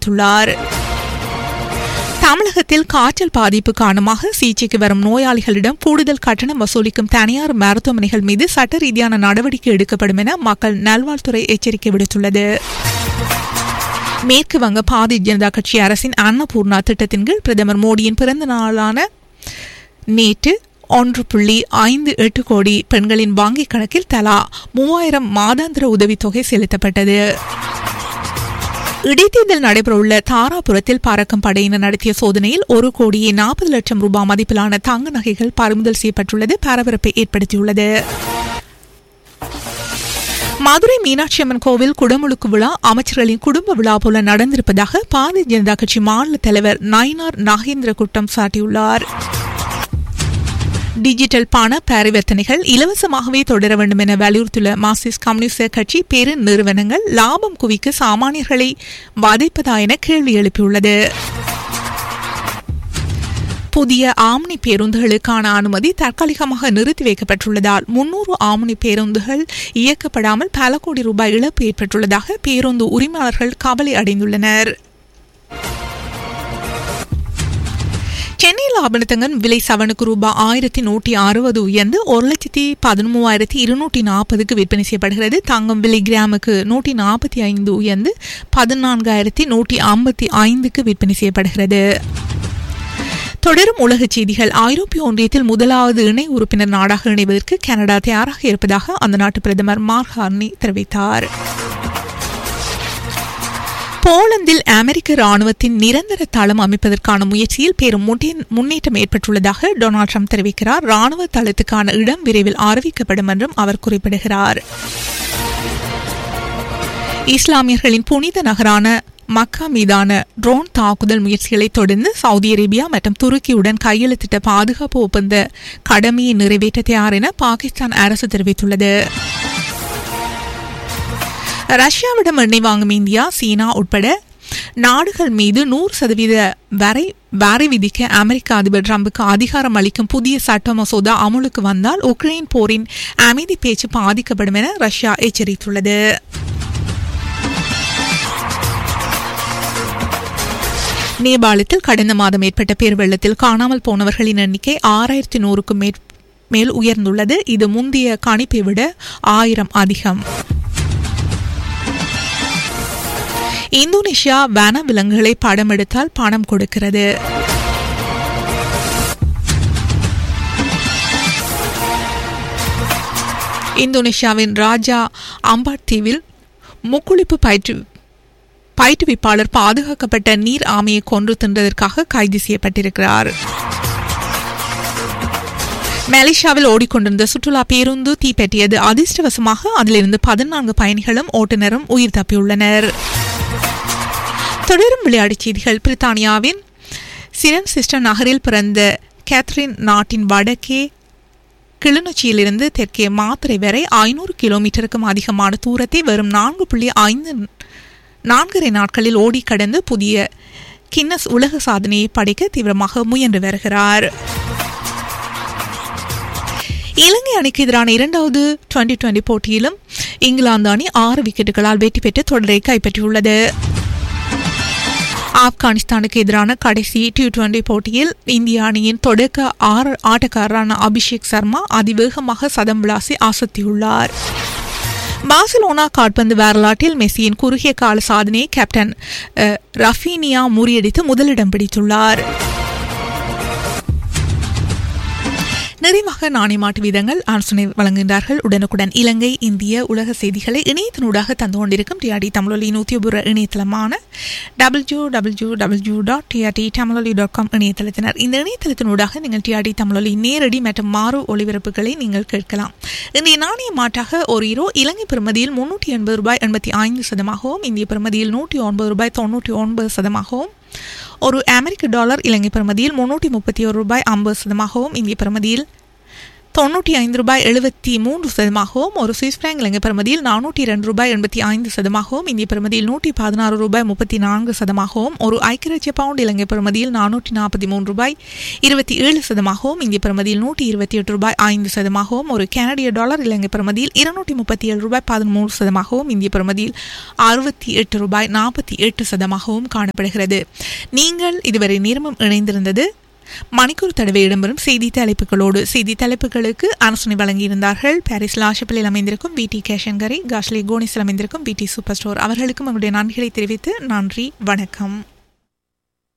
தெரிவித்துள்ளார் தமிழகத்தில் காய்ச்சல் பாதிப்பு காரணமாக சிகிச்சைக்கு வரும் நோயாளிகளிடம் கூடுதல் கட்டணம் வசூலிக்கும் தனியார் மருத்துவமனைகள் மீது சட்ட ரீதியான நடவடிக்கை எடுக்கப்படும் என மக்கள் நல்வாழ்வுத்துறை எச்சரிக்கை விடுத்துள்ளது மேற்கு வங்க பாரதிய ஜனதா கட்சி அரசின் அன்னபூர்ணா திட்டத்தின் கீழ் பிரதமர் மோடியின் பிறந்த நாளான நேற்று ஒன்று புள்ளி ஐந்து எட்டு கோடி பெண்களின் வங்கிக் கணக்கில் தலா மூவாயிரம் மாதாந்திர உதவித்தொகை செலுத்தப்பட்டது இடைத்தேர்தல் நடைபெறவுள்ள தாராபுரத்தில் பறக்கும் படையினர் நடத்திய சோதனையில் ஒரு கோடியே நாற்பது லட்சம் ரூபாய் மதிப்பிலான தங்க நகைகள் பறிமுதல் செய்யப்பட்டுள்ளது பரபரப்பை ஏற்படுத்தியுள்ளது மதுரை மீனாட்சி அம்மன் கோவில் குடமுழுக்கு விழா அமைச்சர்களின் குடும்ப விழா போல நடந்திருப்பதாக பாரதிய ஜனதா கட்சி மாநில தலைவர் நயினார் நாகேந்திர குற்றம் சாட்டியுள்ளார் டிஜிட்டல் பண பரிவர்த்தனைகள் இலவசமாகவே தொடர வேண்டும் என வலியுறுத்தியுள்ள மார்க்சிஸ்ட் கம்யூனிஸ்ட் கட்சி பெரு நிறுவனங்கள் லாபம் குவிக்க சாமானியர்களை வதைப்பதா என கேள்வி எழுப்பியுள்ளது புதிய ஆம்னி பேருந்துகளுக்கான அனுமதி தற்காலிகமாக நிறுத்தி வைக்கப்பட்டுள்ளதால் முன்னூறு ஆம்னி பேருந்துகள் இயக்கப்படாமல் பல கோடி ரூபாய் இழப்பு ஏற்பட்டுள்ளதாக பேருந்து உரிமையாளர்கள் கவலை அடைந்துள்ளனர் சென்னையில் ஆபணத்தங்கன் விலை சவனுக்கு ரூபாய் ஆயிரத்தி நூற்றி அறுபது உயர்ந்து ஒரு லட்சத்தி பதிமூவாயிரத்தி இருநூற்றி நாற்பதுக்கு விற்பனை செய்யப்படுகிறது தங்கம் விலை கிராமுக்கு நூற்றி நாற்பத்தி ஐந்து உயர்ந்து பதினான்காயிரத்தி நூற்றி ஐம்பத்தி ஐந்துக்கு விற்பனை செய்யப்படுகிறது தொடரும் உலகச் செய்திகள் ஐரோப்பிய ஒன்றியத்தில் முதலாவது இணை உறுப்பினர் நாடாக இணைவதற்கு கனடா தயாராக இருப்பதாக அந்த நாட்டு பிரதமர் மார்க் ஹார்னி தெரிவித்தார் போலந்தில் அமெரிக்க ராணுவத்தின் நிரந்தர தளம் அமைப்பதற்கான முயற்சியில் பெரும் முன்னேற்றம் ஏற்பட்டுள்ளதாக டொனால்ட் ட்ரம்ப் தெரிவிக்கிறார் ராணுவ தளத்துக்கான இடம் விரைவில் அறிவிக்கப்படும் என்றும் அவர் குறிப்பிடுகிறார் இஸ்லாமியர்களின் புனித நகரான மக்கா மீதான ட்ரோன் தாக்குதல் முயற்சிகளை தொடர்ந்து சவுதி அரேபியா மற்றும் துருக்கியுடன் கையெழுத்திட்ட பாதுகாப்பு ஒப்பந்த கடமையை நிறைவேற்ற தயார் என பாகிஸ்தான் அரசு தெரிவித்துள்ளது ரஷ்யாவிடம் எண்ணெய் வாங்கும் இந்தியா சீனா உட்பட நாடுகள் மீது நூறு சதவீத வரை வரி விதிக்க அமெரிக்க அதிபர் ட்ரம்புக்கு அதிகாரம் அளிக்கும் புதிய சட்ட மசோதா அமலுக்கு வந்தால் உக்ரைன் போரின் அமைதி பேச்சு பாதிக்கப்படும் என ரஷ்யா எச்சரித்துள்ளது நேபாளத்தில் கடந்த மாதம் ஏற்பட்ட பேர்வெள்ளத்தில் காணாமல் போனவர்களின் எண்ணிக்கை ஆறாயிரத்தி நூறுக்கும் மேல் உயர்ந்துள்ளது இது முந்தைய கணிப்பை விட ஆயிரம் அதிகம் இந்தோனேஷியா வன விலங்குகளை படம் எடுத்தால் பணம் கொடுக்கிறது இந்தோனேஷியாவின் ராஜா அம்பாட் தீவில் முக்குளிப்பு பயிற்று பயிற்றுவிப்பாளர் பாதுகாக்கப்பட்ட நீர் ஆமையை கொன்று தின்றதற்காக கைது செய்யப்பட்டிருக்கிறார் மலேசியாவில் ஓடிக்கொண்டிருந்த சுற்றுலா பேருந்து தீப்பற்றியது அதிர்ஷ்டவசமாக அதிலிருந்து பதினான்கு பயணிகளும் ஓட்டுநரும் உயிர் தப்பியுள்ளனர் தொடரும் விளையாட்டுச் செய்திகள் பிரித்தானியாவின் சிரன் சிஸ்டர் நகரில் பிறந்த கேத்ரின் நாட்டின் வடக்கே கிளிநொச்சியிலிருந்து தெற்கே மாத்திரை வரை ஐநூறு கிலோமீட்டருக்கும் அதிகமான தூரத்தை வெறும் நான்கு புள்ளி ஐந்து நான்கரை நாட்களில் ஓடி கடந்து புதிய கின்னஸ் உலக சாதனையை படைக்க தீவிரமாக முயன்று வருகிறார் இலங்கை அணிக்கு எதிரான இரண்டாவது டுவெண்டி டுவெண்டி போட்டியிலும் இங்கிலாந்து அணி ஆறு விக்கெட்டுகளால் வெற்றி பெற்று தொடரை கைப்பற்றியுள்ளது ஆப்கானிஸ்தானுக்கு எதிரான கடைசி டி டுவெண்டி போட்டியில் இந்திய அணியின் தொடக்க ஆறு ஆட்டக்காரரான அபிஷேக் சர்மா அதிவேகமாக சதம் விளாசி அசத்தியுள்ளார் பார்சிலோனா கால்பந்து வரலாற்றில் மெஸ்ஸியின் குறுகிய கால சாதனையை கேப்டன் ரஃபீனியா முறியடித்து முதலிடம் பிடித்துள்ளார் நிறைவாக நாணய மாட்டு வீதங்கள் ஆலோசனை வழங்குகின்றார்கள் உடனுக்குடன் இலங்கை இந்திய உலக செய்திகளை இணையத்தினூடாக தந்து கொண்டிருக்கும் டிஆர்டி தமிழொலி நூத்தியபுர இணையதளமான W W W dot TRT Tamiloli dot com இணையதளத்தினர் இந்த இணையதளத்தினூடாக நீங்கள் டிஆர்டி தமிழொலி நேரடி மற்றும் மாறு ஒளிபரப்புகளை நீங்கள் கேட்கலாம் இன்றைய நாணய மாற்றாக ஒரு இரோ இலங்கை பெறுமதியில் முன்னூற்றி எண்பது ரூபாய் எண்பத்தி ஐந்து சதமாகவும் இந்திய பெறுமதியில் நூற்றி ஒன்பது ரூபாய் தொண்ணூற்றி ஒன்பது சதமாகவும் ஒரு அமெரிக்க டாலர் இலங்கை பெறுமதியில் முன்னூற்றி முப்பத்தி ஒரு ரூபாய் ஐம்பது சதமாகவும் இந்திய பெறுமதியில் தொண்ணூற்றி ஐந்து ரூபாய் எழுபத்தி மூன்று சதமாகவும் ஒரு சுவிஸ் பிராங்க் இலங்கை பெறுமதியில் நானூற்றி இரண்டு ரூபாய் எண்பத்தி ஐந்து சதமாகவும் இந்திய பெறுமதியில் நூற்றி பதினாறு ரூபாய் முப்பத்தி நான்கு சதமாகவும் ஒரு ஐக்கிய பவுண்ட் இலங்கை பெறுமதியில் நானூற்றி நாற்பத்தி மூன்று ரூபாய் இருபத்தி ஏழு சதமாகவும் இந்திய பெறுமதியில் நூற்றி இருபத்தி எட்டு ரூபாய் ஐந்து சதமாகவும் ஒரு கனடிய டாலர் இலங்கை பெறுமதியில் இருநூற்றி முப்பத்தி ஏழு ரூபாய் பதிமூன்று சதமாகவும் இந்திய பெறுமதியில் அறுபத்தி எட்டு ரூபாய் நாற்பத்தி எட்டு சதமாகவும் காணப்படுகிறது நீங்கள் இதுவரை நேரமும் இணைந்திருந்தது மணிக்கூர் தடவை இடம்பெறும் செய்தி தலைப்புகளோடு செய்தி தலைப்புகளுக்கு ஆலோசனை வழங்கியிருந்தார்கள் பாரிஸ் லாஷப்பிலில் அமைந்திருக்கும் வி டி கேஷங்கரை காஷ்லி கோனிஸில் அமைந்திருக்கும் வி டி சூப்பர் ஸ்டோர் அவர்களுக்கும் எங்களுடைய நன்றிகளை தெரிவித்து நன்றி வணக்கம்